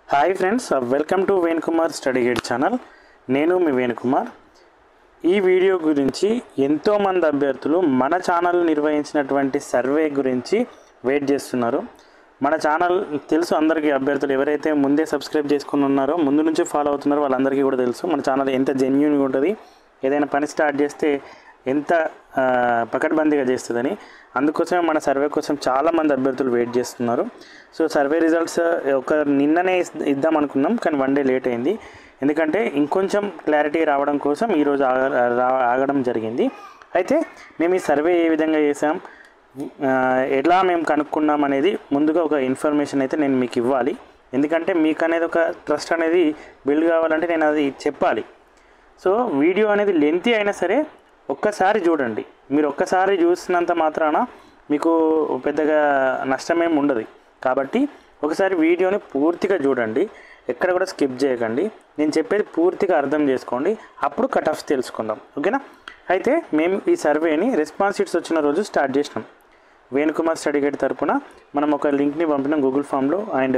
hi friends welcome to Venukumar study guide channel నేను మీ వేణుకుమార్ ఈ వీడియో గురించి ఎంతోమంది అభ్యర్థులు మన ఛానల్ నిర్వహించినటువంటి సర్వే గురించి వెయిట్ చేస్తున్నారు మన ఛానల్ తెలుసు అందరికీ అభ్యర్థులు ఎవరైతే ముందే సబ్స్క్రైబ్ చేసుకుని ఉన్నారో ముందు నుంచి ఫాలో అవుతున్నారో వాళ్ళందరికీ కూడా తెలుసు మన ఛానల్ ఎంత జెన్యున్గా ఉంటుంది ఏదైనా పని స్టార్ట్ చేస్తే ఎంత ఆ, పకడ్బందీగా చేస్తుందని అందుకోసమే మన సర్వే కోసం చాలామంది అభ్యర్థులు వెయిట్ చేస్తున్నారు సో సర్వే రిజల్ట్స్ ఒక నిన్ననే ఇస్- ఇద్దాం అనుకున్నాం కానీ వన్ డే లేట్ అయింది ఎందుకంటే ఇంకొంచెం క్లారిటీ రావడం కోసం ఈరోజు ఆగ రా- ఆగడం జరిగింది అయితే మేము ఈ సర్వే ఏ విధంగా చేసాం ఆ, ఎలా మేము కనుక్కున్నాం అనేది ముందుగా ఒక ఇన్ఫర్మేషన్ అయితే నేను మీకు ఇవ్వాలి ఎందుకంటే మీకు అనేది ఒక ట్రస్ట్ అనేది బిల్డ్ కావాలంటే నేను అది చెప్పాలి సో వీడియో అనేది లెంతీ అయినా సరే ఒక్కసారి చూడండి మీరు ఒక్కసారి చూసినంత మాత్రాన మీకు పెద్దగా నష్టమేం ఉండదు కాబట్టి ఒకసారి వీడియోని పూర్తిగా చూడండి ఎక్కడ కూడా స్కిప్ చేయకండి నేను చెప్పేది పూర్తిగా అర్థం చేసుకోండి అప్పుడు కట్ ఆఫ్స్ తెలుసుకుందాం ఓకేనా అయితే మేము ఈ సర్వేని రెస్పాన్స్ షీట్స్ వచ్చిన రోజు స్టార్ట్ చేసినాం వేణుకుమార్ స్టడీ గైడ్ తరపున మనం ఒక లింక్ని పంపినాం గూగుల్ ఫామ్లో అండ్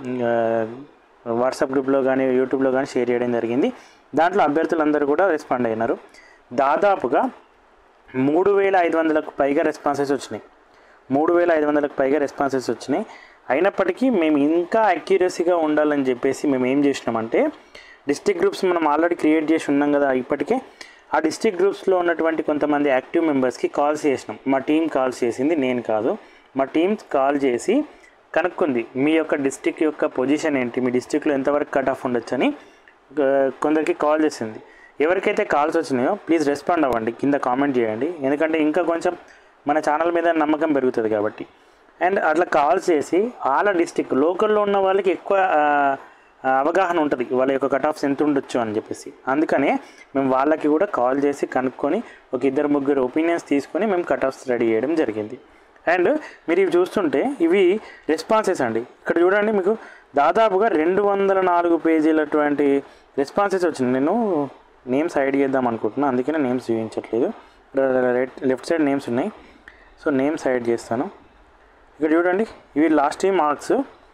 వాట్సాప్ గ్రూప్లో కానీ యూట్యూబ్లో కానీ షేర్ చేయడం జరిగింది దాంట్లో అభ్యర్థులందరూ కూడా రెస్పాండ్ అయినారు దాదాపుగా మూడు వేల ఐదు వందలకు పైగా రెస్పాన్సెస్ వచ్చినాయి మూడు వేల ఐదు వందలకు పైగా రెస్పాన్సెస్ వచ్చినాయి అయినప్పటికీ మేము ఇంకా అక్యూరసీగా ఉండాలని చెప్పేసి మేము ఏం చేసినామంటే డిస్ట్రిక్ట్ గ్రూప్స్ మనం ఆల్రెడీ క్రియేట్ చేసి ఉన్నాం కదా ఇప్పటికే ఆ డిస్ట్రిక్ట్ గ్రూప్స్లో ఉన్నటువంటి కొంతమంది యాక్టివ్ మెంబర్స్కి కాల్స్ చేసినాం మా టీం కాల్స్ చేసింది నేను కాదు మా టీం కాల్ చేసి కనుక్కుంది మీ యొక్క డిస్టిక్ యొక్క పొజిషన్ ఏంటి మీ డిస్టిక్లో ఎంతవరకు కట్ ఆఫ్ ఉండొచ్చని ఆ, కొందరికి కాల్ చేసింది ఎవరికైతే కాల్స్ వచ్చినాయో ప్లీజ్ రెస్పాండ్ అవ్వండి కింద కామెంట్ చేయండి ఎందుకంటే ఇంకా కొంచెం మన ఛానల్ మీద నమ్మకం పెరుగుతుంది కాబట్టి అండ్ అట్లా కాల్స్ చేసి వాళ్ళ డిస్టిక్ లోకల్లో ఉన్న వాళ్ళకి ఎక్కువ ఆ, ఆ, అవగాహన ఉంటుంది వాళ్ళ యొక్క కట్ ఆఫ్స్ ఎంత ఉండొచ్చు అని చెప్పేసి అందుకనే మేము వాళ్ళకి కూడా కాల్ చేసి కనుక్కొని ఒక ఇద్దరు ముగ్గురు ఒపీనియన్స్ తీసుకొని మేము కట్ ఆఫ్స్ రెడీ చేయడం జరిగింది అండ్ మీరు ఇవి చూస్తుంటే ఇవి రెస్పాన్సెస్ అండి ఇక్కడ చూడండి మీకు దాదాపుగా రెండు వందల నాలుగు పేజీలటువంటి రెస్పాన్సెస్ వచ్చింది నేను నేమ్స్ ఐడి చేద్దాం అనుకుంటున్నాను అందుకనే నేమ్స్ చూపించట్లేదు రైట్ లెఫ్ట్ సైడ్ నేమ్స్ ఉన్నాయి సో నేమ్స్ యాడ్ చేస్తాను ఇక్కడ చూడండి ఇవి లాస్ట్ టైం మార్క్స్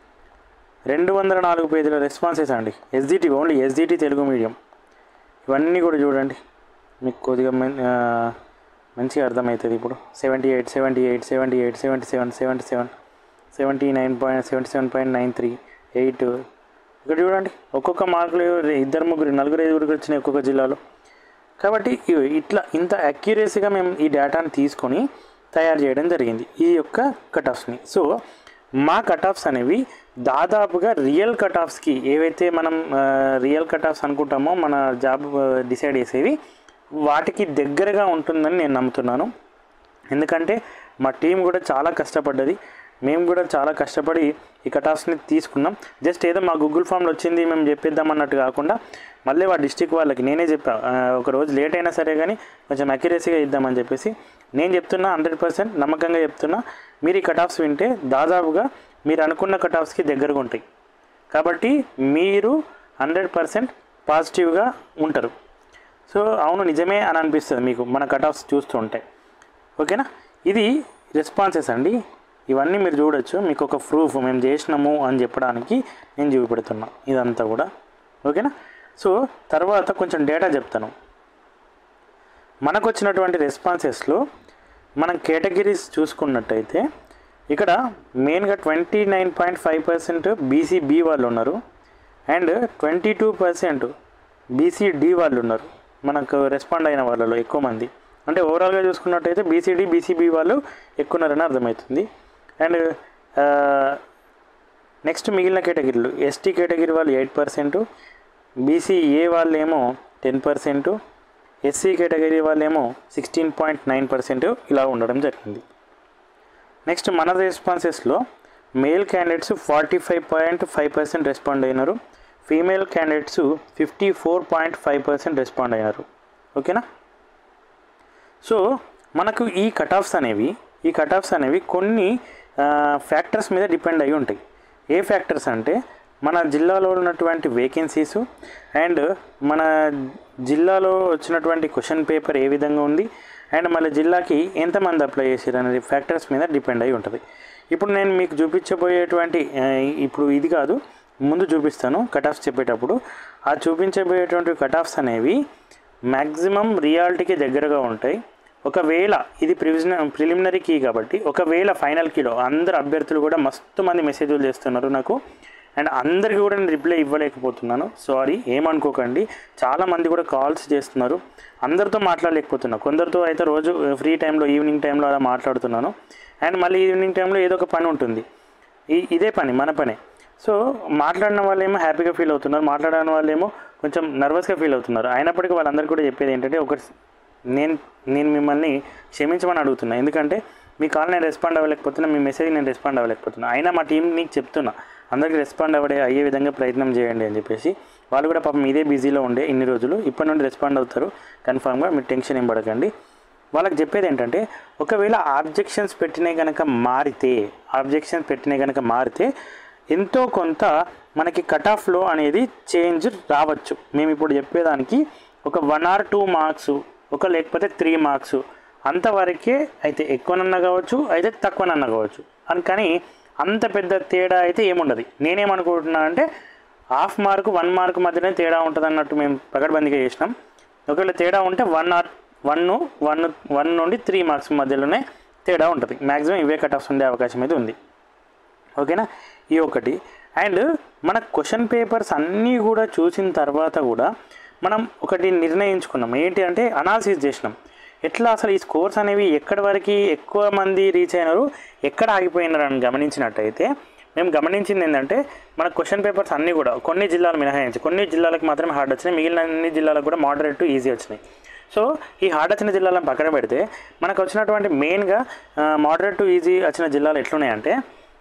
రెండు వందల నాలుగు పేజీల రెస్పాన్సెస్ అండి SDT only SDT Telugu medium ఇవన్నీ కూడా చూడండి మీకు కొద్దిగా మం- ఆ, మంచిగా అర్థమవుతుంది ఇప్పుడు seventy eight seventy eight seventy eight seventy seven seventy seven seventy nine point seventy seven point nine three eight ఇక్కడ చూడండి ఒక్కొక్క మార్కులు ఇద్దరు ముగ్గురు నలుగురు ఐదుగురికి వచ్చినాయి ఒక్కొక్క జిల్లాలో కాబట్టి ఇవి ఇట్లా ఇంత అక్యురేసీగా మేము ఈ డేటాని తీసుకొని తయారు చేయడం జరిగింది ఈ యొక్క కట్ ఆఫ్స్ని సో మా కట్ ఆఫ్స్ అనేవి దాదాపుగా రియల్ కట్ ఆఫ్స్కి ఏవైతే మనం రియల్ కట్ ఆఫ్స్ అనుకుంటామో మన జాబ్ డిసైడ్ చేసేవి వాటికి దగ్గరగా ఉంటుందని నేను నమ్ముతున్నాను ఎందుకంటే మా టీం కూడా చాలా కష్టపడ్డది మేము కూడా చాలా కష్టపడి ఈ కట్ ఆఫ్స్ని తీసుకున్నాం జస్ట్ ఏదో మా గూగుల్ ఫామ్లో వచ్చింది మేము చెప్పిద్దాం అన్నట్టు కాకుండా మళ్ళీ వా డిస్టిక్ వాళ్ళకి నేనే చెప్పా ఆ, ఒక రోజు లేట్ అయినా సరే కానీ కొంచెం అక్యురసీగా ఇద్దామని చెప్పేసి నేను చెప్తున్నా హండ్రెడ్ పర్సెంట్ నమ్మకంగా చెప్తున్నా మీరు ఈ కట్ ఆఫ్స్ వింటే దాదాపుగా మీరు అనుకున్న కట్ ఆఫ్స్కి దగ్గరగా ఉంటాయి కాబట్టి మీరు హండ్రెడ్ పర్సెంట్ పాజిటివ్గా ఉంటారు సో అవును నిజమే అని అనిపిస్తుంది మీకు మన కట్ ఆఫ్స్ చూస్తూ ఉంటే ఓకేనా ఇది రెస్పాన్సెస్ అండి ఇవన్నీ మీరు చూడొచ్చు మీకు ఒక ప్రూఫ్ మేము చేసినాము అని చెప్పడానికి నేను చూపెడుతున్నా ఇదంతా కూడా ఓకేనా సో తర్వాత కొంచెం డేటా చెప్తాను మనకు వచ్చినటువంటి రెస్పాన్సెస్లో మనం కేటగిరీస్ చూసుకున్నట్టయితే ఇక్కడ మెయిన్గా twenty nine point five percent BCB వాళ్ళు ఉన్నారు and twenty two percent BCD వాళ్ళు ఉన్నారు మనకు రెస్పాండ్ అయిన వాళ్ళలో ఎక్కువ మంది అంటే ఓవరాల్గా చూసుకున్నట్టయితే బీసీడీ బీసీబీ వాళ్ళు ఎక్కువ ఉన్నారని అర్థమవుతుంది అండ్ నెక్స్ట్ మిగిలిన కేటగిరీలు ఎస్టీ కేటగిరీ వాళ్ళు ఎయిట్ పర్సెంట్ బీసీఏ వాళ్ళేమో టెన్ పర్సెంట్ ఎస్సీ కేటగిరీ వాళ్ళేమో సిక్స్టీన్ పాయింట్ నైన్ పర్సెంట్ ఇలా ఉండడం జరిగింది నెక్స్ట్ మన రెస్పాన్సెస్లో male candidates forty five point five percent respond అయినారు female candidates fifty four point five percent respond అయినారు ఓకేనా సో మనకు ఈ కట్ ఆఫ్స్ అనేవి ఈ కట్ ఆఫ్స్ అనేవి కొన్ని ఫ్యాక్టర్స్ మీద డిపెండ్ అయి ఉంటాయి ఏ ఫ్యాక్టర్స్ అంటే మన జిల్లాలో ఉన్నటువంటి వేకెన్సీస్ అండ్ మన జిల్లాలో వచ్చినటువంటి క్వశ్చన్ పేపర్ ఏ విధంగా ఉంది అండ్ మన జిల్లాకి ఎంతమంది అప్లై చేశారు అనేది ఫ్యాక్టర్స్ మీద డిపెండ్ అయి ఉంటుంది ఇప్పుడు నేను మీకు చూపించబోయేటువంటి ఆ, ఇప్పుడు ఇది కాదు ముందు చూపిస్తాను కట్ ఆఫ్స్ చెప్పేటప్పుడు ఆ చూపించబోయేటువంటి కట్ ఆఫ్స్ అనేవి మ్యాక్సిమం రియాలిటీకి దగ్గరగా ఉంటాయి ఒకవేళ ఇది ప్రివిజన ప్రిలిమినరీ కీ కాబట్టి ఒకవేళ ఫైనల్ కీలో అందరు అభ్యర్థులు కూడా మస్తు మంది మెసేజ్లు చేస్తున్నారు నాకు అండ్ అందరికీ కూడా నేను రిప్లై ఇవ్వలేకపోతున్నాను సారీ ఏమనుకోకండి చాలా మంది కూడా కాల్స్ చేస్తున్నారు అందరితో మాట్లాడలేకపోతున్నా కొందరితో అయితే రోజు ఫ్రీ టైంలో ఈవినింగ్ టైంలో అలా మాట్లాడుతున్నాను అండ్ మళ్ళీ ఈవినింగ్ టైంలో ఏదో ఒక పని ఉంటుంది ఈ ఇదే పని మన పనే సో మాట్లాడిన వాళ్ళేమో హ్యాపీగా ఫీల్ అవుతున్నారు మాట్లాడిన వాళ్ళేమో కొంచెం నర్వస్గా ఫీల్ అవుతున్నారు అయినప్పటికీ వాళ్ళందరికీ కూడా చెప్పేది ఏంటంటే ఒకటి నేను నేను మిమ్మల్ని క్షమించమని అడుగుతున్నా ఎందుకంటే మీ కాల్ నేను రెస్పాండ్ అవ్వలేకపోతున్నా మీ మెసేజ్ నేను రెస్పాండ్ అవ్వలేకపోతున్నా అయినా మా టీం నీకు చెప్తున్నా అందరికీ రెస్పాండ్ అవ్వడే అయ్యే విధంగా ప్రయత్నం చేయండి అని చెప్పేసి వాళ్ళు కూడా పాపం ఇదే బిజీలో ఉండే ఇన్ని రోజులు ఇప్పటి నుండి రెస్పాండ్ అవుతారు కన్ఫామ్గా మీరు టెన్షన్ ఏం పడకండి వాళ్ళకి చెప్పేది ఏంటంటే ఒకవేళ ఆబ్జెక్షన్స్ పెట్టినే కనుక మారితే ఆబ్జెక్షన్స్ పెట్టినే కనుక మారితే ఎంతో కొంత మనకి కట్ ఆఫ్లో అనేది చేంజ్ రావచ్చు మేము ఇప్పుడు చెప్పేదానికి ఒక వన్ ఆర్ టూ మార్క్స్ ఒక లేకపోతే త్రీ మార్క్స్ అంతవరకే అయితే ఎక్కువనన్నా కావచ్చు అయితే తక్కువనన్నా కావచ్చు అని కానీ అంత పెద్ద తేడా అయితే ఏముండదు నేనేమనుకుంటున్నా అంటే హాఫ్ మార్క్ వన్ మార్క్ మధ్యనే తేడా ఉంటుంది అన్నట్టు మేము పకడ్బందీగా చేసినాం ఒకవేళ తేడా ఉంటే one or one one one నుండి త్రీ మార్క్స్ మధ్యలోనే తేడా ఉంటుంది మ్యాక్సిమం ఇవే కట్ ఆఫ్స్ ఉండే అవకాశం అయితే ఉంది ఓకేనా ఈ ఒకటి అండ్ మన క్వశ్చన్ పేపర్స్ అన్నీ కూడా చూసిన తర్వాత కూడా మనం ఒకటి నిర్ణయించుకున్నాం ఏంటి అంటే అనాలిసిస్ చేసినాం ఎట్లా అసలు ఈ స్కోర్స్ అనేవి ఎక్కడి వరకు ఎక్కువ మంది రీచ్ అయినారు ఎక్కడ ఆగిపోయినారు అని గమనించినట్టయితే మేము గమనించింది ఏంటంటే మన క్వశ్చన్ పేపర్స్ అన్నీ కూడా కొన్ని జిల్లాలు మినహాయించి కొన్ని జిల్లాలకు మాత్రమే హార్డ్ వచ్చినాయి మిగిలిన అన్ని జిల్లాలకు కూడా మోడరేట్ టు ఈజీ వచ్చినాయి సో ఈ హార్డ్ వచ్చిన జిల్లాలను పక్కన పెడితే మనకు వచ్చినటువంటి మెయిన్గా మోడరేట్ టు ఈజీ వచ్చిన జిల్లాలు ఎట్లున్నాయంటే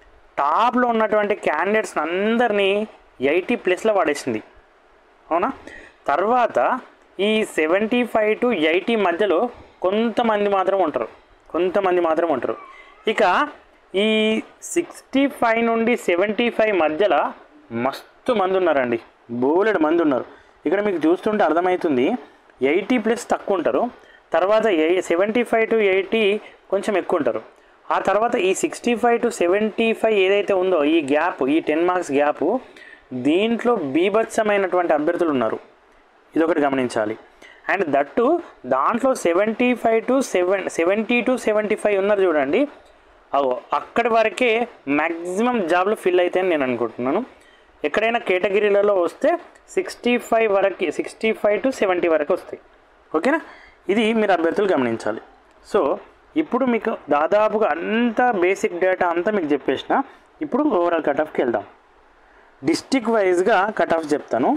టాప్లో ఉన్నటువంటి క్యాండిడేట్స్ అందరినీ ఎయిటీ ప్లస్లో పడేసింది అవునా తర్వాత ఈ సెవెంటీ ఫైవ్ టు ఎయిటీ మధ్యలో కొంతమంది మాత్రం ఉంటారు కొంతమంది మాత్రం ఉంటారు ఇక ఈ సిక్స్టీ ఫైవ్ నుండి సెవెంటీ ఫైవ్ మధ్యలో మస్తు మంది ఉన్నారండి బోలెడు మంది ఉన్నారు ఇక్కడ మీకు చూస్తుంటే అర్థమవుతుంది ఎయిటీ ప్లస్ తక్కువ ఉంటారు తర్వాత ఎయి సెవెంటీ ఫైవ్ టు ఎయిటీ కొంచెం ఎక్కువ ఉంటారు ఆ తర్వాత ఈ sixty five to seventy five ఏదైతే ఉందో ఈ గ్యాప్ ఈ టెన్ మార్క్స్ గ్యాప్ దీంట్లో బీభత్సమైనటువంటి అభ్యర్థులు ఉన్నారు ఇదొకటి గమనించాలి అండ్ దట్టు దాంట్లో seventy five to seven seventy to seventy five ఉన్నారు చూడండి అగో అక్కడి వరకే మ్యాక్సిమం జాబ్లు ఫిల్ అవుతాయని నేను అనుకుంటున్నాను ఎక్కడైనా కేటగిరీలలో వస్తే సిక్స్టీ ఫైవ్ వరకు సిక్స్టీ ఫైవ్ టు సెవెంటీ వరకు వస్తాయి ఓకేనా ఇది మీరు అభ్యర్థులు గమనించాలి సో ఇప్పుడు మీకు దాదాపుగా అంత బేసిక్ డేటా అంతా మీకు చెప్పేసిన ఇప్పుడు ఓవరాల్ కట్ ఆఫ్కి వెళ్దాం డిస్టిక్ వైజ్గా కట్ ఆఫ్ చెప్తాను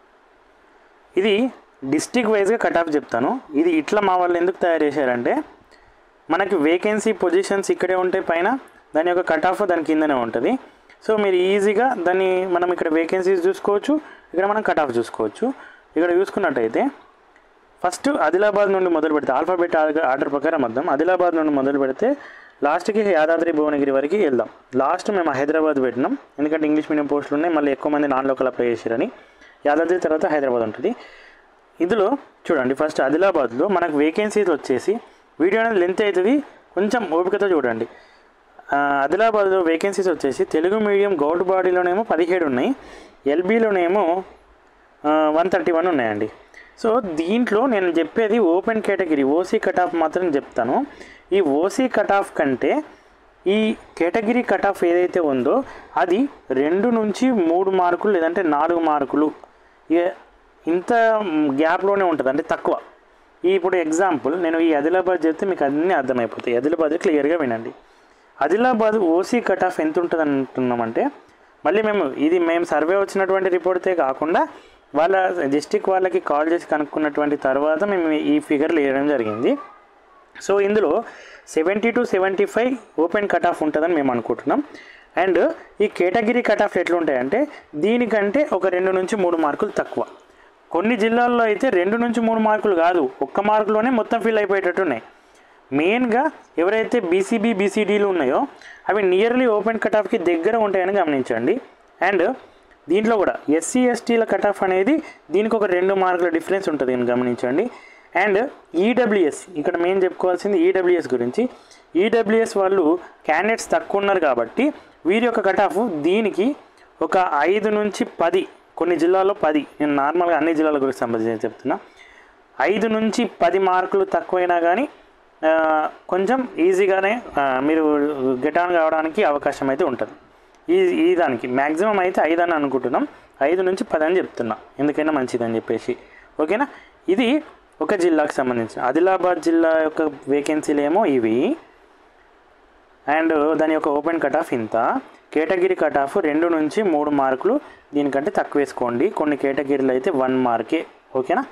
ఇది డిస్టిక్ వైజ్గా కట్ ఆఫ్ చెప్తాను ఇది ఇట్లా మా వాళ్ళు ఎందుకు తయారు చేశారంటే మనకి వేకెన్సీ పొజిషన్స్ ఇక్కడే ఉంటాయి పైన దాని యొక్క కట్ ఆఫ్ దాని కిందనే ఉంటుంది సో మీరు ఈజీగా దాన్ని మనం ఇక్కడ వేకెన్సీస్ చూసుకోవచ్చు ఇక్కడ మనం కట్ ఆఫ్ చూసుకోవచ్చు ఇక్కడ చూసుకున్నట్టయితే ఫస్ట్ ఆదిలాబాద్ నుండి మొదలు పెడితే ఆల్ఫాబెట్ ఆర్డర్ ప్రకారం వద్దాం ఆదిలాబాద్ నుండి మొదలు పెడితే లాస్ట్కి యాదాద్రి భువనగిరి వరకు వెళ్దాం లాస్ట్ మేము హైదరాబాద్ పెట్టినాం ఎందుకంటే ఇంగ్లీష్ మీడియం పోస్టులు ఉన్నాయి మళ్ళీ ఎక్కువ మంది నాన్ లోకల్ అప్లై చేశారని యాదాద్రి తర్వాత హైదరాబాద్ ఉంటుంది ఇందులో చూడండి ఫస్ట్ ఆదిలాబాద్లో మనకు వేకెన్సీస్ వచ్చేసి వీడియో అనేది లెంత్ అవుతుంది కొంచెం ఓపికతో చూడండి ఆ, ఆదిలాబాద్లో వేకెన్సీస్ వచ్చేసి తెలుగు మీడియం గౌడ్ బాడీలోనేమో పదిహేడు ఉన్నాయి ఎల్బీలోనేమో వన్ థర్టీ వన్ ఉన్నాయండి సో దీంట్లో నేను చెప్పేది open category OC cutoff మాత్రం చెప్తాను ఈ ఓసీ కట్ ఆఫ్ కంటే ఈ కేటగిరీ కట్ ఆఫ్ ఏదైతే ఉందో అది రెండు నుంచి మూడు మార్కులు లేదంటే నాలుగు మార్కులు ఇక ఇంత గ్యాప్లోనే ఉంటుంది అంటే తక్కువ ఈ ఇప్పుడు ఎగ్జాంపుల్ నేను ఈ ఆదిలాబాద్ చెప్తే మీకు అన్నీ అర్థమైపోతాయి ఆదిలాబాద్ క్లియర్గా వినండి ఆదిలాబాద్ ఓసీ కట్ ఆఫ్ ఎంత ఉంటుంది అంటున్నామంటే మళ్ళీ మేము ఇది మేము సర్వే వచ్చినటువంటి రిపోర్టే కాకుండా వాళ్ళ డిస్టిక్ వాళ్ళకి కాల్ చేసి కనుక్కున్నటువంటి తర్వాత మేము ఈ ఫిగర్లు వేయడం జరిగింది సో ఇందులో seventy to seventy five open cutoff ఉంటుందని మేము అనుకుంటున్నాం అండ్ ఈ కేటగిరీ కట్ ఆఫ్ ఎట్లుంటాయంటే దీనికంటే ఒక రెండు నుంచి మూడు మార్కులు తక్కువ కొన్ని జిల్లాల్లో అయితే రెండు నుంచి మూడు మార్కులు కాదు ఒక్క మార్కులోనే మొత్తం ఫిల్ అయిపోయేటట్టు ఉన్నాయి మెయిన్గా ఎవరైతే బీసీబీ బీసీడీలు ఉన్నాయో అవి నియర్లీ ఓపెన్ కట్ ఆఫ్కి దగ్గర ఉంటాయని గమనించండి అండ్ దీంట్లో కూడా ఎస్సీ ఎస్టీల కట్ ఆఫ్ అనేది దీనికి ఒక రెండు మార్కుల డిఫరెన్స్ ఉంటుంది అని గమనించండి అండ్ ఈడబ్ల్యూఎస్ ఇక్కడ మేము చెప్పుకోవాల్సింది ఈడబ్ల్యూఎస్ గురించి ఈడబ్ల్యూఎస్ వాళ్ళు క్యాండిడేట్స్ తక్కువ ఉన్నారు కాబట్టి వీరి యొక్క కట్ ఆఫ్ దీనికి ఒక ఐదు నుంచి పది కొన్ని జిల్లాల్లో పది నేను నార్మల్గా అన్ని జిల్లాల గురించి సంబంధించి చెప్తున్నా ఐదు నుంచి పది మార్కులు తక్కువైనా కానీ ఆ, కొంచెం ఈజీగానే ఆ, మీరు గెట్ ఆన్ కావడానికి అవకాశం అయితే ఉంటుంది ఈ ఈ దానికి మ్యాక్సిమం అయితే ఐదు అని అనుకుంటున్నాం ఐదు నుంచి పది అని చెప్తున్నా ఎందుకైనా మంచిదని చెప్పేసి ఓకేనా ఇది ఒక జిల్లాకు సంబంధించిన ఆదిలాబాద్ జిల్లా యొక్క వేకెన్సీలు ఏమో ఇవి అండ్ దాని యొక్క ఓపెన్ కట్ ఆఫ్ ఇంత కేటగిరీ కట్ ఆఫ్ రెండు నుంచి మూడు మార్కులు దీనికంటే తక్కువ వేసుకోండి కొన్ని కేటగిరీలు అయితే వన్ మార్కే ఓకేనా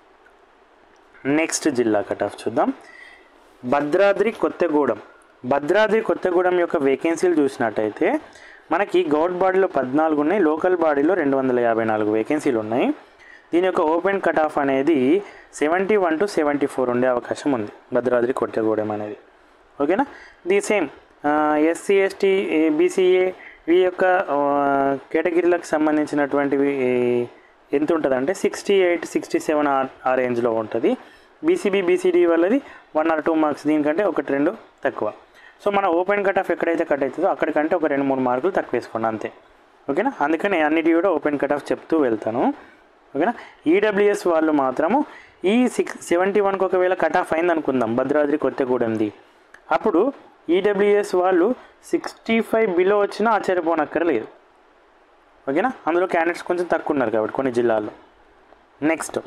నెక్స్ట్ జిల్లా కట్ ఆఫ్ చూద్దాం భద్రాద్రి కొత్తగూడెం భద్రాద్రి కొత్తగూడెం యొక్క వేకెన్సీలు చూసినట్టయితే మనకి గౌడ్ బాడీలో పద్నాలుగు ఉన్నాయి లోకల్ బాడీలో రెండు వందల యాభై నాలుగు వేకెన్సీలు ఉన్నాయి దీని యొక్క ఓపెన్ కట్ ఆఫ్ అనేది seventy one to seventy four ఉండే అవకాశం ఉంది భద్రాద్రి కొత్తగూడెం అనేది ఓకేనా the same SC ST BCA ఈ యొక్క ఆ, కేటగిరీలకు సంబంధించినటువంటివి ఏ, ఎంత ఉంటుంది అంటే సిక్స్టీ ఎయిట్ సిక్స్టీ సెవెన్ ఆ రేంజ్లో ఉంటుంది బీసీబీ బీసీడీ వాళ్ళది వన్ ఆర్ టూ మార్క్స్ దీనికంటే ఒకటి రెండు తక్కువ సో మన ఓపెన్ కట్ ఆఫ్ ఎక్కడైతే కట్ అవుతుందో అక్కడికంటే ఒక రెండు మూడు మార్కులు తక్కువ వేసుకోండి అంతే ఓకేనా అందుకని అన్నిటి కూడా ఓపెన్ కట్ ఆఫ్ చెప్తూ వెళ్తాను ఓకేనా ఈడబ్ల్యూఎస్ వాళ్ళు మాత్రము ఈ సిక్స్ సెవెంటీ వన్కి ఒకవేళ కట్ ఆఫ్ అయింది అనుకుందాం భద్రాద్రి కొత్తగూడెంది అప్పుడు ఈడబ్ల్యూఎస్ వాళ్ళు సిక్స్టీ ఫైవ్ బిలో వచ్చినా ఆశ్చర్యపోనక్కర్లేదు ఓకేనా అందులో క్యాండిడేట్స్ కొంచెం తక్కువ ఉన్నారు కాబట్టి కొన్ని జిల్లాల్లో నెక్స్ట్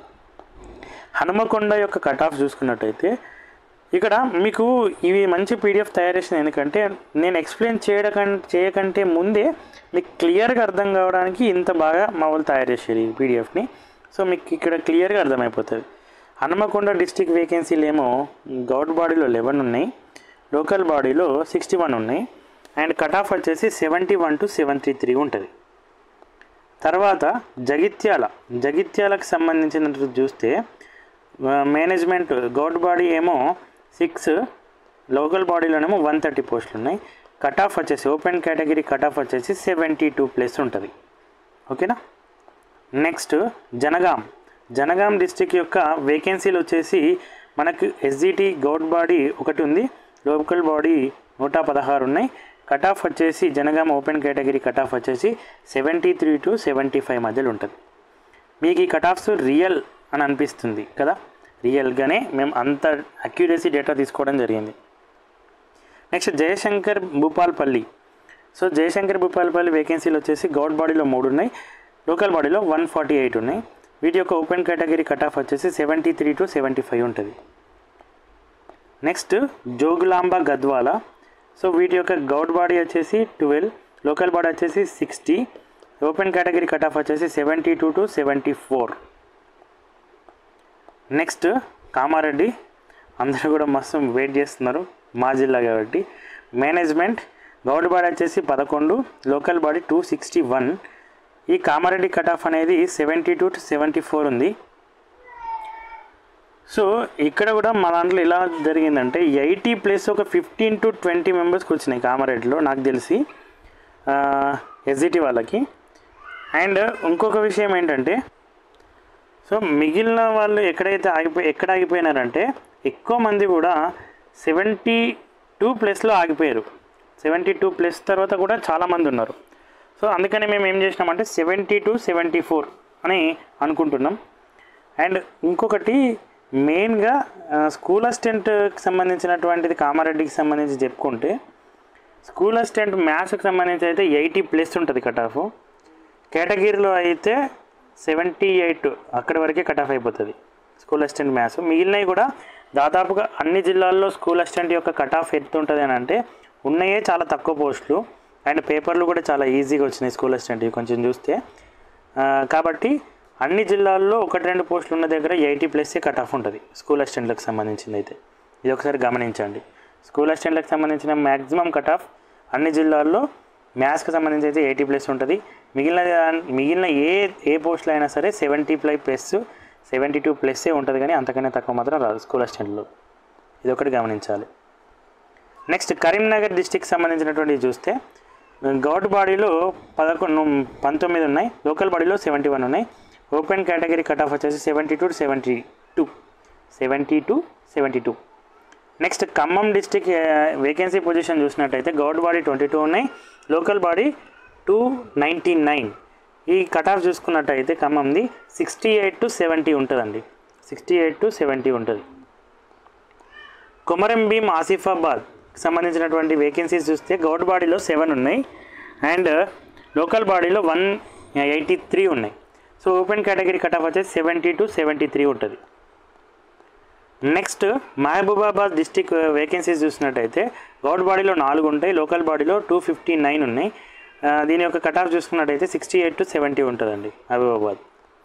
హనుమకొండ యొక్క కట్ ఆఫ్ చూసుకున్నట్టయితే ఇక్కడ మీకు ఇవి మంచి పీడిఎఫ్ తయారు చేసిన ఎందుకంటే నేను ఎక్స్ప్లెయిన్ చేయడం చేయకంటే ముందే మీకు క్లియర్గా అర్థం కావడానికి ఇంత బాగా మా వాళ్ళు తయారు చేశారు ఈ పీడిఎఫ్ని సో మీకు ఇక్కడ క్లియర్గా అర్థమైపోతుంది హనుమకొండ డిస్టిక్ వేకెన్సీలు ఏమో గౌడ్ బాడీలో లెవెన్ ఉన్నాయి లోకల్ బాడీలో సిక్స్టీ వన్ ఉన్నాయి అండ్ కట్ ఆఫ్ వచ్చేసి seventy one to seventy three ఉంటుంది తర్వాత జగిత్యాల జగిత్యాలకు సంబంధించినట్టు చూస్తే ఆ, మేనేజ్మెంట్ గౌడ్ బాడీ ఏమో సిక్స్ లోకల్ బాడీలోనేమో వన్ థర్టీ పోస్టులు ఉన్నాయి కట్ ఆఫ్ వచ్చేసి ఓపెన్ కేటగిరీ కట్ ఆఫ్ వచ్చేసి సెవెంటీ టూ ప్లస్ ఉంటుంది ఓకేనా నెక్స్ట్ జనగాం జనగాం డిస్టిక్ యొక్క వేకెన్సీలు వచ్చేసి మనకు ఎస్జిటి గౌడ్ బాడీ ఒకటి ఉంది లోకల్ బాడీ నూట పదహారు ఉన్నాయి కట్ ఆఫ్ వచ్చేసి Jangaon open category cut off వచ్చేసి seventy three to seventy five మధ్యలో ఉంటుంది మీకు ఈ కట్ ఆఫ్స్ రియల్ అని అనిపిస్తుంది కదా రియల్గానే మేము అంత అక్యురసీ డేటా తీసుకోవడం జరిగింది నెక్స్ట్ జయశంకర్ భూపాల్పల్లి సో జయశంకర్ భూపాల్పల్లి వేకెన్సీలు వచ్చేసి గౌడ్ బాడీలో మూడు ఉన్నాయి లోకల్ బాడీలో వన్ ఫార్టీ ఎయిట్ ఉన్నాయి వీటి యొక్క ఓపెన్ కేటగిరీ కట్ ఆఫ్ వచ్చేసి seventy three to seventy five ఉంటుంది నెక్స్ట్ జోగులాంబ గద్వాల సో వీటి యొక్క గౌడ్ బాడీ వచ్చేసి ట్వెల్వ్ లోకల్ బాడీ వచ్చేసి sixty open category cut off వచ్చేసి seventy two to seventy four next Kamareddy అందరూ కూడా మస్తు వెయిట్ చేస్తున్నారు మా జిల్లా కాబట్టి మేనేజ్మెంట్ గౌడ్ బాడీ వచ్చేసి పదకొండు local body two sixty one ఈ కామారెడ్డి కట్ ఆఫ్ అనేది seventy two to seventy four ఉంది సో ఇక్కడ కూడా మా దాంట్లో ఎలా జరిగిందంటే ఎయిటీ ప్లస్ ఒక ఫిఫ్టీన్ టు ట్వంటీ మెంబర్స్కి వచ్చినాయి కామారెడ్డిలో నాకు తెలిసి ఎస్జిటి వాళ్ళకి అండ్ ఇంకొక విషయం ఏంటంటే సో మిగిలిన వాళ్ళు ఎక్కడైతే ఆగిపోయి ఎక్కడ ఆగిపోయినారంటే ఎక్కువ మంది కూడా సెవెంటీ టూ ప్లస్లో ఆగిపోయారు సెవెంటీ టూ ప్లస్ తర్వాత కూడా చాలామంది ఉన్నారు సో అందుకని మేము ఏం చేసినామంటే సెవెంటీ టు సెవెంటీ ఫోర్ అని అనుకుంటున్నాం అండ్ ఇంకొకటి మెయిన్గా స్కూల్ అసిస్టెంట్కి సంబంధించినటువంటిది కామారెడ్డికి సంబంధించి చెప్పుకుంటే స్కూల్ అసిస్టెంట్ మ్యాథ్స్కి సంబంధించి అయితే ఎయిటీ ప్లస్ ఉంటుంది కట్ ఆఫ్ కేటగిరీలో అయితే సెవెంటీ ఎయిట్ అక్కడి వరకే కట్ ఆఫ్ అయిపోతుంది స్కూల్ అసిస్టెంట్ మ్యాథ్స్ మిగిలినవి కూడా దాదాపుగా అన్ని జిల్లాల్లో స్కూల్ అసిస్టెంట్ యొక్క కట్ ఆఫ్ ఎంత ఉంటుంది అని అంటే ఉన్నాయే చాలా తక్కువ పోస్టులు అండ్ పేపర్లు కూడా చాలా ఈజీగా వచ్చినాయి స్కూల్ అసిస్టెంట్ కొంచెం చూస్తే ఆ, కాబట్టి అన్ని జిల్లాల్లో ఒకటి రెండు పోస్టులు ఉన్న దగ్గర ఎయిటీ ప్లస్సే కట్ ఆఫ్ ఉంటుంది స్కూల్ అసిస్టెంట్లకు సంబంధించింది అయితే ఇది ఒకసారి గమనించండి స్కూల్ అసిస్టెంట్లకు సంబంధించిన మ్యాక్సిమం కట్ ఆఫ్ అన్ని జిల్లాల్లో మ్యాథ్స్కి సంబంధించి అయితే ఎయిటీ ప్లస్ ఉంటుంది మిగిలిన దాన్- మిగిలిన ఏ ఏ పోస్టులు అయినా సరే seventy plus plus seventy two ప్లస్సే ఉంటుంది కానీ అంతకన్నా తక్కువ మాత్రం రాదు స్కూల్ అసిస్టెంట్లో ఇది ఒకటి గమనించాలి నెక్స్ట్ కరీంనగర్ డిస్టిక్ సంబంధించినటువంటివి చూస్తే గౌడ్ బాడీలో పదకొండు పంతొమ్మిది ఉన్నాయి లోకల్ బాడీలో సెవెంటీ వన్ ఉన్నాయి ఓపెన్ కేటగిరీ కట్ ఆఫ్ వచ్చేసి seventy two seventy two seventy two seventy two next Khammam district vacancy position చూసినట్టయితే గౌడ్ బాడీ ట్వంటీ టూ ఉన్నాయి local body two ninety nine ఈ కట్ ఆఫ్ చూసుకున్నట్టయితే ఖమ్మంది సిక్స్టీ ఎయిట్ టు సెవెంటీ ఉంటుందండి sixty eight to seventy ఉంటుంది కొమరం భీం ఆసిఫాబాద్ సంబంధించినటువంటి vacancies చూస్తే గౌడ్ బాడీలో సెవెన్ ఉన్నాయి అండ్ లోకల్ బాడీలో వన్ ఎయిటీ త్రీ ఉన్నాయి so open category cut off వచ్చేసి సెవెంటీ టు సెవెంటీ త్రీ ఉంటుంది నెక్స్ట్ మహబూబాబాద్ డిస్టిక్ వేకెన్సీస్ చూసినట్టయితే గౌడ్ బాడీలో నాలుగు ఉంటాయి లోకల్ బాడీలో టూ ఫిఫ్టీ నైన్ ఉన్నాయి ఆ, దీని యొక్క కట్ ఆఫ్ చూసుకున్నట్టయితే సిక్స్టీ ఎయిట్ టు సెవెంటీ ఉంటుందండి మహబూబాబాద్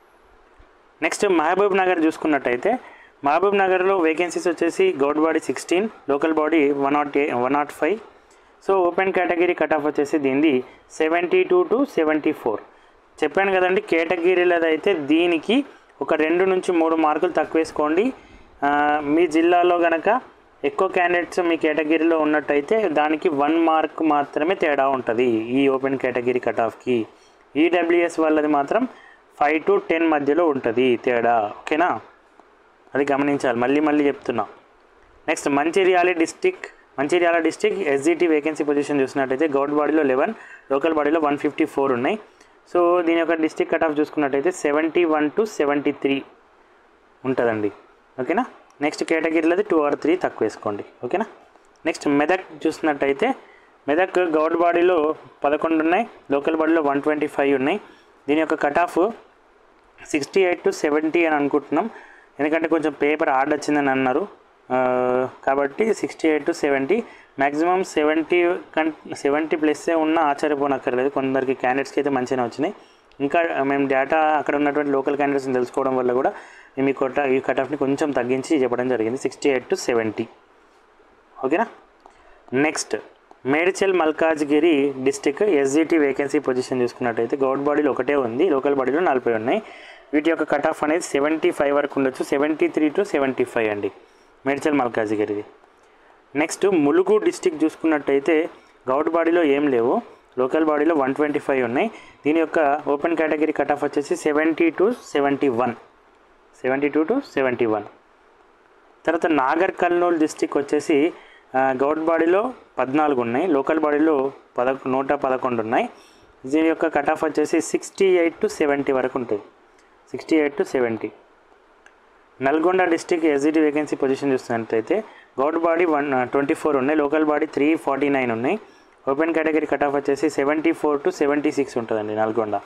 నెక్స్ట్ మహబూబ్ నగర్ చూసుకున్నట్టయితే మహబూబ్ నగర్లో వేకెన్సీస్ వచ్చేసి govt body sixteen local body one nought a one nought five so open category cut off వచ్చేసి దీనిది seventy two to seventy four చెప్పాను కదండి కేటగిరీలది అయితే దీనికి ఒక రెండు నుంచి మూడు మార్కులు తక్కువ వేసుకోండి ఆ, మీ జిల్లాలో గనక ఎక్కువ క్యాండిడేట్స్ మీ కేటగిరీలో ఉన్నట్టయితే దానికి వన్ మార్క్ మాత్రమే తేడా ఉంటుంది ఈ ఓపెన్ కేటగిరీ కట్ ఆఫ్కి ఈడబ్ల్యూఎస్ వాళ్ళది మాత్రం ఫైవ్ టు టెన్ మధ్యలో ఉంటుంది తేడా ఓకేనా అది గమనించాలి మళ్ళీ మళ్ళీ చెప్తున్నా next Mancherial district Mancherial district SGT vacancy position చూసినట్టయితే గౌడ్ బాడీలో లెవెన్ లోకల్ బాడీలో వన్ ఫిఫ్టీ ఫోర్ ఉన్నాయి సో దీని యొక్క డిస్టిక్ కట్ ఆఫ్ చూసుకున్నట్టయితే seventy one to seventy three ఉంటుందండి ఓకేనా నెక్స్ట్ కేటగిరీలో టూ ఆర్ త్రీ తక్కువ వేసుకోండి ఓకేనా నెక్స్ట్ మెదక్ చూసినట్టయితే మెదక్ గౌడ్ బాడీలో పదకొండు ఉన్నాయి లోకల్ బాడీలో వన్ ట్వంటీ ఫైవ్ ఉన్నాయి దీని యొక్క cut off sixty eight to seventy అని అనుకుంటున్నాం ఎందుకంటే కొంచెం పేపర్ హార్డ్ వచ్చిందని అన్నారు ఆ, కాబట్టి sixty eight to seventy maximum seventy కన్ సెవెంటీ ప్లస్సే ఉన్న ఆశ్చర్యపోనక్కర్లేదు కొందరికి క్యాండిడేట్స్కి అయితే మంచిగానే వచ్చినాయి ఇంకా మేము డేటా అక్కడ ఉన్నటువంటి లోకల్ క్యాండిడేట్స్ని తెలుసుకోవడం వల్ల కూడా మేము ఈ కొట్ట ఈ కట్ ఆఫ్ని కొంచెం తగ్గించి చెప్పడం జరిగింది సిక్స్టీ ఎయిట్ టు సెవెంటీ ఓకేనా next Medchal Malkajgiri district SGT vacancy position చూసుకున్నట్టయితే గౌడ్ బాడీలో ఒకటే ఉంది లోకల్ బాడీలో నలభై ఉన్నాయి వీటి యొక్క కట్ ఆఫ్ అనేది సెవెంటీ ఫైవ్ వరకు ఉండొచ్చు seventy three to seventy five అండి మేడ్చల్ మల్కాజ్గిరిది నెక్స్ట్ ములుగు డిస్టిక్ చూసుకున్నట్టయితే గౌడ్ బాడీలో ఏం లేవు లోకల్ బాడీలో వన్ ట్వంటీ ఫైవ్ ఉన్నాయి దీని యొక్క ఓపెన్ కేటగిరీ కట్ ఆఫ్ వచ్చేసి seventy to seventy one seventy two to seventy one తర్వాత నాగర్ కర్నూలు డిస్టిక్ వచ్చేసి ఆ, గౌడ్ బాడీలో పద్నాలుగు ఉన్నాయి లోకల్ బాడీలో పద నూట పదకొండు ఉన్నాయి దీని యొక్క కట్ ఆఫ్ వచ్చేసి సిక్స్టీ ఎయిట్ టు సెవెంటీ వరకు ఉంటుంది sixty eight to seventy Nalgonda district SGT vacancy position చూస్తున్నట్లయితే govt body one twenty four ఉన్నాయి local body three forty nine ఉన్నాయి ఓపెన్ కేటగిరీ కట్ ఆఫ్ వచ్చేసి seventy four to seventy six ఉంటుందండి Nalgonda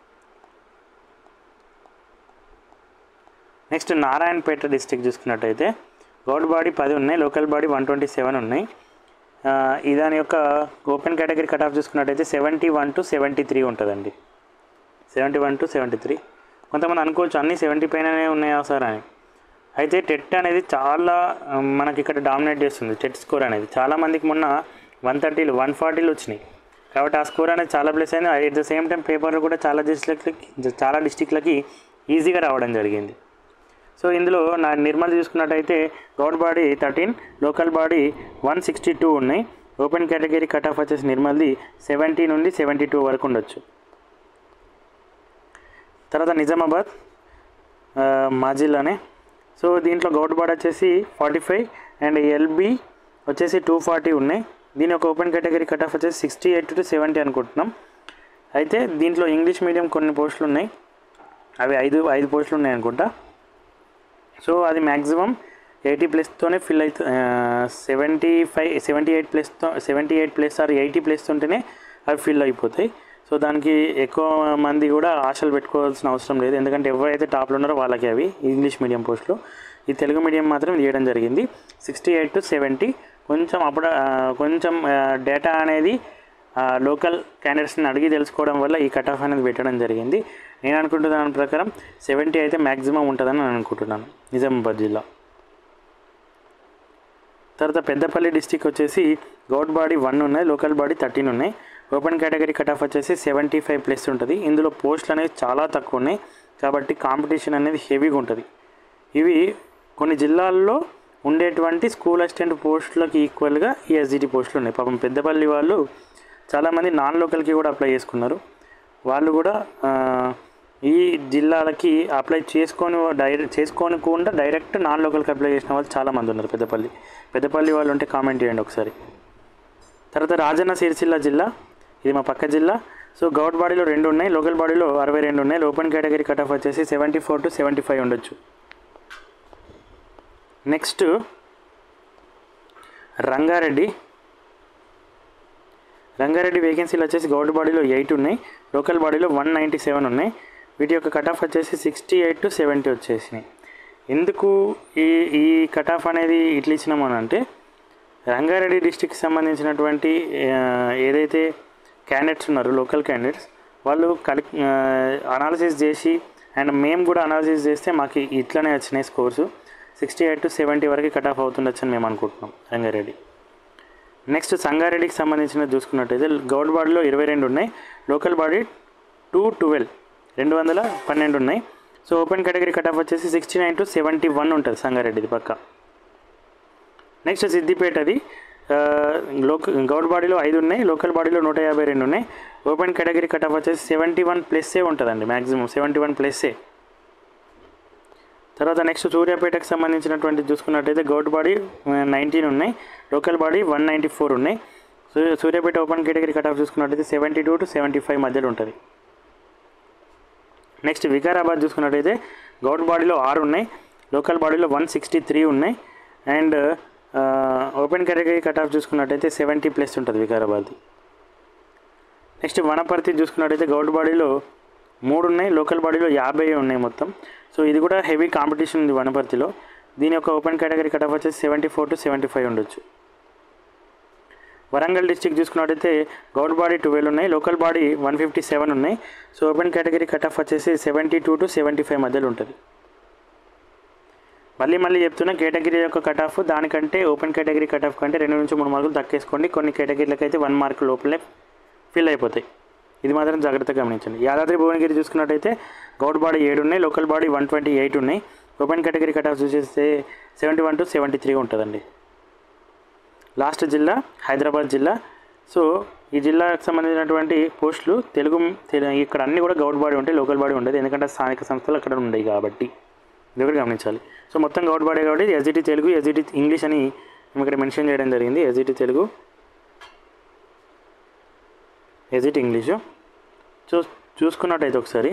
next Narayanpet district చూసుకున్నట్టయితే govt body పది ఉన్నాయి local body one twenty seven ఉన్నాయి ఆ, ఈ దాని యొక్క ఓపెన్ కేటగిరీ కట్ ఆఫ్ చూసుకున్నట్టయితే seventy one to seventy three ఉంటుందండి seventy one to seventy three కొంతమంది అనుకోవచ్చు అన్నీ సెవెంటీ పైననే ఉన్నాయా సార్ అని అయితే టెట్ అనేది చాలా ఆ, మనకి ఇక్కడ డామినేట్ చేస్తుంది టెట్ స్కోర్ అనేది చాలా మందికి మొన్న వన్ థర్టీలు వన్ ఫార్టీలు వచ్చినాయి కాబట్టి ఆ స్కోర్ అనేది చాలా ప్లేస్ అయింది at the same time paper కూడా చాలా డిస్ట్రిక్ట్లకి చాలా డిస్టిక్లకి ఈజీగా రావడం జరిగింది సో ఇందులో నా నిర్మల్ చూసుకున్నట్టయితే govt body thirteen local body one sixty two ఉన్నాయి ఓపెన్ కేటగిరీ కట్ ఆఫ్ వచ్చేసి నిర్మల్ది సెవెంటీ నుండి సెవెంటీ టూ వరకు ఉండొచ్చు తర్వాత నిజామాబాద్ ఆ, మా జిల్లానే సో దీంట్లో గౌడ్ బాడీ వచ్చేసి ఫార్టీ ఫైవ్ అండ్ ఎల్బి వచ్చేసి టూ ఫార్టీ ఉన్నాయి దీని యొక్క ఓపెన్ కేటగిరీ కట్ ఆఫ్ వచ్చేసి సిక్స్టీ ఎయిట్ టు సెవెంటీ అనుకుంటున్నాం అయితే దీంట్లో ఇంగ్లీష్ మీడియం కొన్ని పోస్టులు ఉన్నాయి అవి ఐదు ఐదు పోస్టులు ఉన్నాయి అనుకుంటా సో అది మ్యాక్సిమం ఎయిటీ ప్లస్తోనే ఫిల్ అవుతుంది సెవెంటీ ఫైవ్ సెవెంటీ ఎయిట్ ప్లస్తో seventy eight plus or eighty plus ఉంటేనే అవి ఫిల్ అయిపోతాయి సో దానికి ఎక్కువ మంది కూడా ఆశలు పెట్టుకోవాల్సిన అవసరం లేదు ఎందుకంటే ఎవరైతే టాప్లో ఉన్నారో వాళ్ళకి అవి ఇంగ్లీష్ మీడియం పోస్టులు ఈ తెలుగు మీడియం మాత్రం తీయడం జరిగింది సిక్స్టీ ఎయిట్ టు సెవెంటీ కొంచెం అప్పుడు ఆ, కొంచెం డేటా అనేది లోకల్ క్యాండిడేట్స్ని అడిగి తెలుసుకోవడం వల్ల ఈ కట్ ఆఫ్ అనేది పెట్టడం జరిగింది నేను అనుకుంటున్న దాని ప్రకారం సెవెంటీ అయితే మ్యాక్సిమం ఉంటుందని నేను అనుకుంటున్నాను నిజామాబాద్ జిల్లా తర్వాత పెద్దపల్లి డిస్టిక్ వచ్చేసి గౌడ్ బాడీ వన్ ఉన్నాయి లోకల్ బాడీ థర్టీన్ ఉన్నాయి ఓపెన్ కేటగిరీ కట్ ఆఫ్ వచ్చేసి సెవెంటీ ఫైవ్ ప్లస్ ఉంటుంది ఇందులో పోస్టులు అనేవి చాలా తక్కువ ఉన్నాయి కాబట్టి కాంపిటీషన్ అనేది హెవీగా ఉంటుంది ఇవి కొన్ని జిల్లాల్లో ఉండేటువంటి స్కూల్ అసిస్టెంట్ పోస్టులకు ఈక్వల్గా ఈ ఎస్జిటి పోస్టులు ఉన్నాయి పాపం పెద్దపల్లి వాళ్ళు చాలామంది నాన్ లోకల్కి కూడా అప్లై చేసుకున్నారు వాళ్ళు కూడా ఆ, ఈ జిల్లాలకి అప్లై చేసుకొని డైరెక్ట్ చేసుకోనికుండా డైరెక్ట్ నాన్ లోకల్కి అప్లై చేసిన వాళ్ళు చాలామంది ఉన్నారు పెద్దపల్లి పెద్దపల్లి వాళ్ళు ఉంటే కామెంట్ చేయండి ఒకసారి తర్వాత రాజన్న సిరిసిల్ల జిల్లా ఇది మా పక్క జిల్లా సో గౌట్ బాడీలో రెండు ఉన్నాయి లోకల్ బాడీలో అరవై రెండు ఉన్నాయి ఓపెన్ కేటగిరీ కట్ ఆఫ్ వచ్చేసి seventy four to seventy five ఉండొచ్చు నెక్స్ట్ రంగారెడ్డి రంగారెడ్డి వేకెన్సీలు వచ్చేసి గౌడ్ బాడీలో ఎయిట్ ఉన్నాయి లోకల్ బాడీలో వన్ నైంటీ సెవెన్ ఉన్నాయి వీటి యొక్క కట్ ఆఫ్ వచ్చేసి సిక్స్టీ ఎయిట్ టు సెవెంటీ వచ్చేసినాయి ఎందుకు ఈ ఈ కట్ ఆఫ్ అనేది ఇట్లా ఇచ్చినామని అంటే రంగారెడ్డి డిస్టిక్కి సంబంధించినటువంటి ఆ, ఏదైతే క్యాండిడేట్స్ ఉన్నారు లోకల్ క్యాండిడేట్స్ వాళ్ళు కలి అనాలిసిస్ చేసి అండ్ మేము కూడా అనాలిసిస్ చేస్తే మాకు ఇట్లనే వచ్చినాయి scores sixty eight to seventy వరకు కట్ ఆఫ్ అవుతుండొచ్చు అని మేము అనుకుంటున్నాం రంగారెడ్డి నెక్స్ట్ సంగారెడ్డికి సంబంధించిన చూసుకున్నట్టయితే గౌడ్ బాడీలో ఇరవై రెండు ఉన్నాయి లోకల్ బాడీ టూ ట్వెల్వ్ రెండు వందల పన్నెండు ఉన్నాయి so open category cut off వచ్చేసి sixty nine to seventy one ఉంటుంది సంగారెడ్డిది పక్క నెక్స్ట్ సిద్దిపేటది ఆ, లోక గౌడ్ బాడీలో ఐదు ఉన్నాయి లోకల్ బాడీలో నూట యాభై రెండు ఉన్నాయి ఓపెన్ కేటగిరీ కట్ ఆఫ్ వచ్చేసి సెవెంటీ వన్ ప్లస్సే ఉంటుందండి మ్యాక్సిమం సెవెంటీ వన్ ప్లస్సే తర్వాత నెక్స్ట్ సూర్యాపేటకు సంబంధించినటువంటి చూసుకున్నట్టయితే గౌడ్ బాడీ నైన్టీన్ ఉన్నాయి local body one ninety four ఉన్నాయి so Suryapet open category cut off చూసుకున్నట్టయితే seventy two to seventy five మధ్యలో ఉంటుంది నెక్స్ట్ వికారాబాద్ చూసుకున్నట్టయితే గౌడ్ బాడీలో ఆరు ఉన్నాయి లోకల్ బాడీలో వన్ సిక్స్టీ త్రీ ఉన్నాయి and open category cut off చూసుకున్నట్టయితే సెవెంటీ ప్లస్ ఉంటుంది వికారాబాద్ నెక్స్ట్ వనపర్తి చూసుకున్నట్టయితే గౌడ్ బాడీలో మూడు ఉన్నాయి లోకల్ బాడీలో యాభై ఉన్నాయి మొత్తం సో ఇది కూడా హెవీ కాంపిటీషన్ ఉంది వనపర్తిలో దీని యొక్క ఓపెన్ కేటగిరీ కట్ ఆఫ్ వచ్చేసి seventy four to seventy five ఉండొచ్చు వరంగల్ డిస్టిక్ చూసుకున్నట్టయితే గౌడ్ బాడీ ట్వెల్వ్ ఉన్నాయి local body one fifty seven ఉన్నాయి so open category cut off వచ్చేసి seventy two to seventy five మధ్యలో ఉంటుంది మళ్ళీ మళ్ళీ చెప్తున్నా కేటగిరీ యొక్క కట్ ఆఫ్ దానికంటే ఓపెన్ కేటగిరీ కట్ ఆఫ్ కంటే రెండు నుంచి మూడు మార్కులు తక్కేసుకోండి కొన్ని కేటగిరీలకు అయితే వన్ మార్క్ లోపలే ఫిల్ అయిపోతాయి ఇది మాత్రం జాగ్రత్తగా గమనించండి యాదాద్రి భువనగిరి చూసుకున్నట్టయితే గౌడ్ బాడీ ఏడు ఉన్నాయి local body one twenty eight ఉన్నాయి ఓపెన్ కేటగిరీ కట్ ఆఫ్ చూసేస్తే seventy one to seventy three ఉంటుందండి లాస్ట్ జిల్లా హైదరాబాద్ జిల్లా సో ఈ జిల్లాకు సంబంధించినటువంటి పోస్టులు తెలుగు తెలు- ఇక్కడ అన్ని కూడా గౌడ్ బాడీ ఉంటాయి లోకల్ బాడీ ఉండదు ఎందుకంటే స్థానిక సంస్థలు అక్కడ ఉండవు కాబట్టి ఇది ఒకటి గమనించాలి సో మొత్తం గౌడ్ బాడీ కాబట్టి ఎస్జిటి తెలుగు ఎస్జిటి ఇంగ్లీష్ అని మేము ఇక్కడ మెన్షన్ చేయడం జరిగింది ఎస్జిటి తెలుగు ఎస్జిటి ఇంగ్లీషు చూ చూసుకున్నట్టయితే ఒకసారి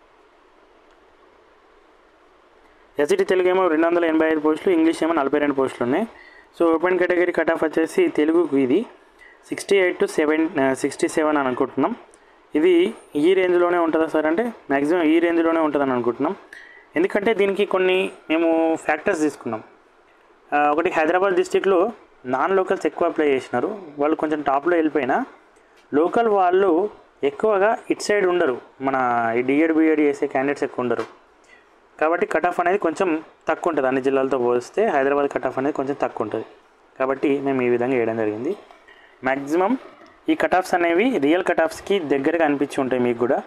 ఎస్జిటి తెలుగు ఏమో రెండు వందల ఎనభై ఐదు పోస్టులు ఇంగ్లీష్ ఏమో నలభై రెండు పోస్టులు ఉన్నాయి so open category cut off వచ్చేసి తెలుగుకు ఇది sixty eight to seven sixty seven అని అనుకుంటున్నాం ఇది ఈ రేంజ్లోనే ఉంటుందా సార్ అంటే మ్యాక్సిమం ఈ రేంజ్లోనే ఉంటుందని అనుకుంటున్నాం ఎందుకంటే దీనికి కొన్ని మేము ఫ్యాక్టర్స్ తీసుకున్నాం ఆ, ఒకటి హైదరాబాద్ డిస్టిక్లో నాన్ లోకల్స్ ఎక్కువ అప్లై చేసినారు వాళ్ళు కొంచెం టాప్లో వెళ్ళిపోయినా లోకల్ వాళ్ళు ఎక్కువగా ఇట్ సైడ్ ఉండరు మన ఈ డిఎడ్ బిఎడ్ చేసే క్యాండిడేట్స్ ఎక్కువ ఉండరు కాబట్టి కట్ ఆఫ్ అనేది కొంచెం తక్కువ ఉంటుంది అన్ని జిల్లాలతో పోలిస్తే హైదరాబాద్ కట్ ఆఫ్ అనేది కొంచెం తక్కువ ఉంటుంది కాబట్టి మేము ఈ విధంగా వేయడం జరిగింది మ్యాక్సిమం ఈ కట్ ఆఫ్స్ అనేవి రియల్ కట్ ఆఫ్స్కి దగ్గరగా అనిపించి ఉంటాయి మీకు కూడా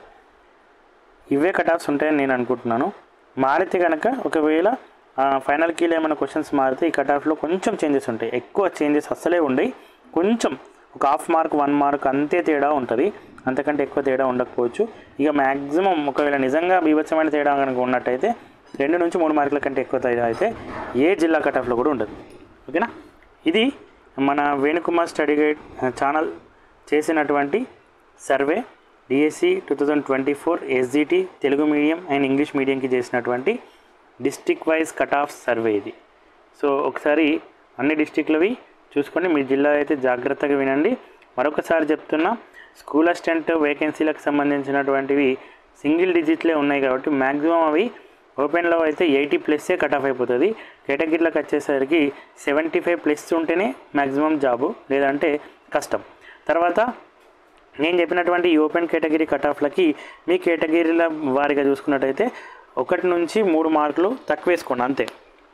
ఇవే కట్ ఆఫ్స్ ఉంటాయని నేను అనుకుంటున్నాను మారితే కనుక ఒకవేళ ఫైనల్ కీలో ఏమైనా క్వశ్చన్స్ మారితే ఈ కట్ ఆఫ్లో కొంచెం చేంజెస్ ఉంటాయి ఎక్కువ చేంజెస్ అస్సలే ఉండయి కొంచెం ఒక హాఫ్ మార్క్ వన్ మార్క్ అంతే తేడా ఉంటుంది అంతకంటే ఎక్కువ తేడా ఉండకపోవచ్చు ఇక మ్యాక్సిమం ఒకవేళ నిజంగా బీభత్సమైన తేడా కనుక ఉన్నట్టయితే రెండు నుంచి మూడు మార్కుల కంటే ఎక్కువ తేడా అయితే ఏ జిల్లా కట్ ఆఫ్లో కూడా ఉండదు ఓకేనా ఇది మన వేణుకుమార్ స్టడీ గైడ్ ఛానల్ చేసినటువంటి survey DSC two thousand twenty four SGT Telugu medium and English మీడియంకి చేసినటువంటి district wise cut off survey ఇది సో ఒకసారి అన్ని డిస్టిక్లవి చూసుకొని మీ జిల్లా అయితే జాగ్రత్తగా వినండి మరొకసారి చెప్తున్నా స్కూల్ అసిస్టెంట్ వేకెన్సీలకు సంబంధించినటువంటివి సింగిల్ డిజిట్లే ఉన్నాయి కాబట్టి మ్యాక్సిమం అవి ఓపెన్లో అయితే ఎయిటీ ప్లస్సే కట్ ఆఫ్ అయిపోతుంది కేటగిరీలకు వచ్చేసరికి సెవెంటీ ఫైవ్ ప్లస్ ఉంటేనే మ్యాక్సిమం జాబు లేదంటే కష్టం తర్వాత నేను చెప్పినటువంటి ఈ ఓపెన్ కేటగిరీ కట్ ఆఫ్లకి మీ కేటగిరీల వారిగా చూసుకున్నట్టయితే ఒకటి నుంచి మూడు మార్కులు తక్కువ వేసుకోండి అంతే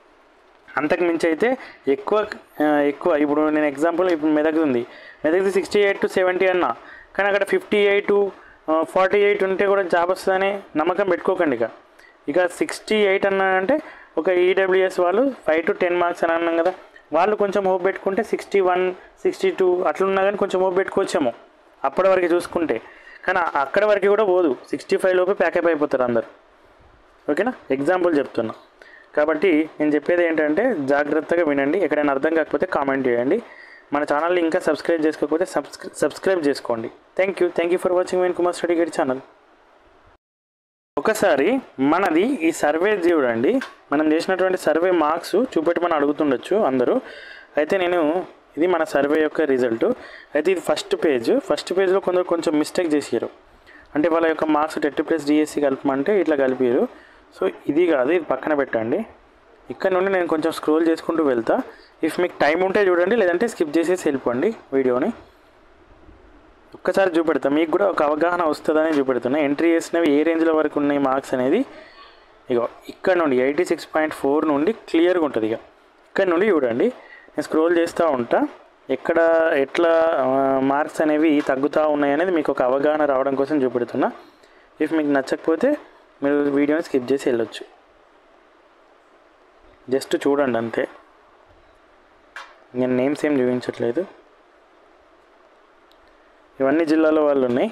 అంతకు మించి అయితే ఎక్కువ ఆ, ఎక్కువ ఇప్పుడు నేను ఎగ్జాంపుల్ ఇప్పుడు మెదక్ ఉంది మెదక్ది సిక్స్టీ ఎయిట్ టు సెవెంటీ అన్నా కానీ అక్కడ ఫిఫ్టీ ఎయిట్ ఫార్టీ ఎయిట్ ఉంటే కూడా జాబ్ వస్తుందని నమ్మకం పెట్టుకోకండి ఇక ఇక సిక్స్టీ ఎయిట్ అన్నా అంటే ఒక ఈడబ్ల్యూఎస్ వాళ్ళు ఫైవ్ టు టెన్ మార్క్స్ అని అన్నాం కదా వాళ్ళు కొంచెం హోప్ పెట్టుకుంటే సిక్స్టీ వన్ సిక్స్టీ టూ అట్లున్నా కానీ కొంచెం హోప్ పెట్టుకోవచ్చేమో అప్పటి వరకు చూసుకుంటే కానీ అక్కడి వరకు కూడా పోదు సిక్స్టీ ఫైవ్ లోపే ప్యాకప్ అయిపోతారు అందరు ఓకేనా ఎగ్జాంపుల్ చెప్తున్నా కాబట్టి నేను చెప్పేది ఏంటంటే జాగ్రత్తగా వినండి ఎక్కడైనా అర్థం కాకపోతే కామెంట్ చేయండి మన ఛానల్ని ఇంకా సబ్స్క్రైబ్ చేసుకోకపోతే సబ్స్క్రై సబ్స్క్రైబ్ చేసుకోండి thank you thank you for watching Venu Kumar study guide channel ఒకసారి మనది ఈ సర్వే చూడండి మనం చేసినటువంటి సర్వే మార్క్స్ చూపెట్టమని అడుగుతుండొచ్చు అందరూ అయితే నేను ఇది మన సర్వే యొక్క రిజల్ట్ అయితే ఇది ఫస్ట్ పేజ్ ఫస్ట్ పేజ్లో కొందరు కొంచెం మిస్టేక్ చేసారు అంటే వాళ్ళ యొక్క మార్క్స్ టెట్ ప్లస్ డిఎస్సి కలపమంటే ఇట్లా కలిపారు సో ఇది కాదు ఇది పక్కన పెట్టండి ఇక్కడ నుండి నేను కొంచెం స్క్రోల్ చేసుకుంటూ వెళ్తా ఇఫ్ మీకు టైం ఉంటే చూడండి లేదంటే స్కిప్ చేసేసి వెళ్ళిపోండి వీడియోని ఒక్కసారి చూపెడతా మీకు కూడా ఒక అవగాహన వస్తుందని చూపెడుతున్నా ఎంట్రీ చేసినవి ఏ రేంజ్లో వరకు ఉన్నాయి మార్క్స్ అనేది ఇగో ఇక్కడ నుండి ఎయిటీ సిక్స్ పాయింట్ ఫోర్ నుండి క్లియర్గా ఉంటుంది ఇక ఇక్కడ నుండి చూడండి నేను స్క్రోల్ చేస్తూ ఉంటా ఎక్కడ ఎట్లా మార్క్స్ అనేవి తగ్గుతూ ఉన్నాయి అనేది మీకు ఒక అవగాహన రావడం కోసం చూపెడుతున్నా ఇఫ్ మీకు నచ్చకపోతే మీరు వీడియోని స్కిప్ చేసి వెళ్ళొచ్చు జస్ట్ చూడండి అంతే నేను నేమ్స్ ఏం చూపించట్లేదు ఇవన్నీ జిల్లాలో వాళ్ళు ఉన్నాయి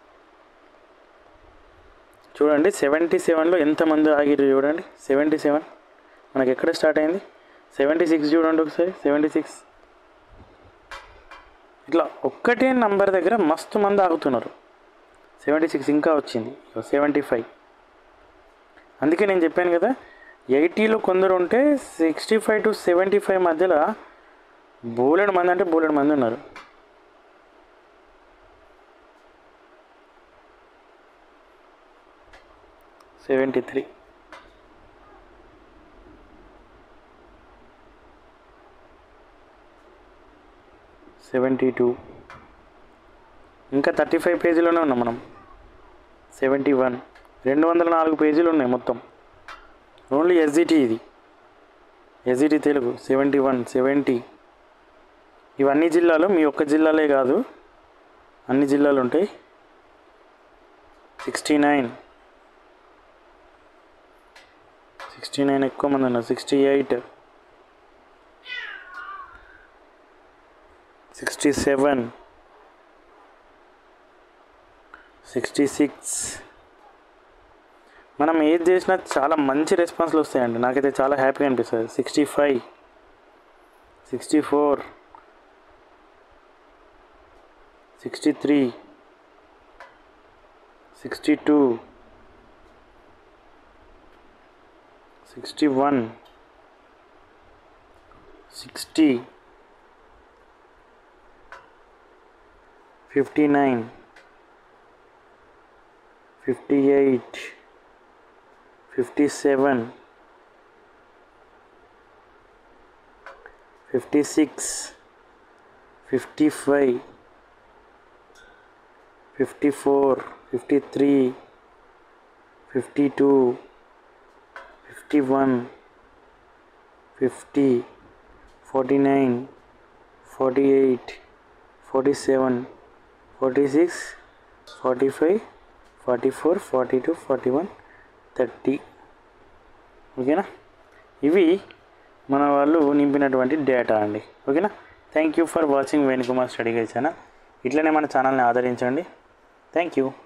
చూడండి సెవెంటీ సెవెన్లో ఎంతమంది ఆగిరు చూడండి సెవెంటీ సెవెన్ మనకి ఎక్కడ స్టార్ట్ అయింది సెవెంటీ సిక్స్ చూడండి ఒకసారి సెవెంటీ సిక్స్ ఇట్లా ఒక్కటే నంబర్ దగ్గర మస్తు మంది ఆగుతున్నారు సెవెంటీ సిక్స్ ఇంకా వచ్చింది సెవెంటీ ఫైవ్ అందుకే నేను చెప్పాను కదా ఎయిటీలో కొందరు ఉంటే sixty five to seventy five మధ్యలో బోలెడు మంది అంటే బోలెడు మంది ఉన్నారు సెవెంటీ త్రీ సెవెంటీ టూ ఇంకా థర్టీ ఫైవ్ పేజీలోనే ఉన్నాం మనం సెవెంటీ వన్ రెండు వందల నాలుగు పేజీలు ఉన్నాయి మొత్తం ఓన్లీ ఎస్జిటి ఇది SGT Telugu seventy one seventy ఇవన్నీ జిల్లాలు మీ ఒక్క జిల్లాలే కాదు అన్ని జిల్లాలు ఉంటాయి సిక్స్టీ నైన్ సిక్స్టీ నైన్ ఎక్కువ మంది ఉన్నారు sixty eight sixty seven sixty six మనం ఏది చేసినా చాలా మంచి రెస్పాన్స్లు వస్తాయండి నాకైతే చాలా హ్యాపీగా అనిపిస్తుంది sixty five sixty four sixty three sixty two sixty one sixty fifty nine fifty eight fifty seven fifty six fifty five fifty four fifty three fifty two fifty one fifty forty nine forty eight forty seven forty six forty five forty four forty two forty one thirty ఓకేనా ఇవి మన వాళ్ళు నింపినటువంటి data అండి ఓకేనా thank you for watching Venukumar study guide channel ఇట్లనే మన ఛానల్ని ఆదరించండి థ్యాంక్ యూ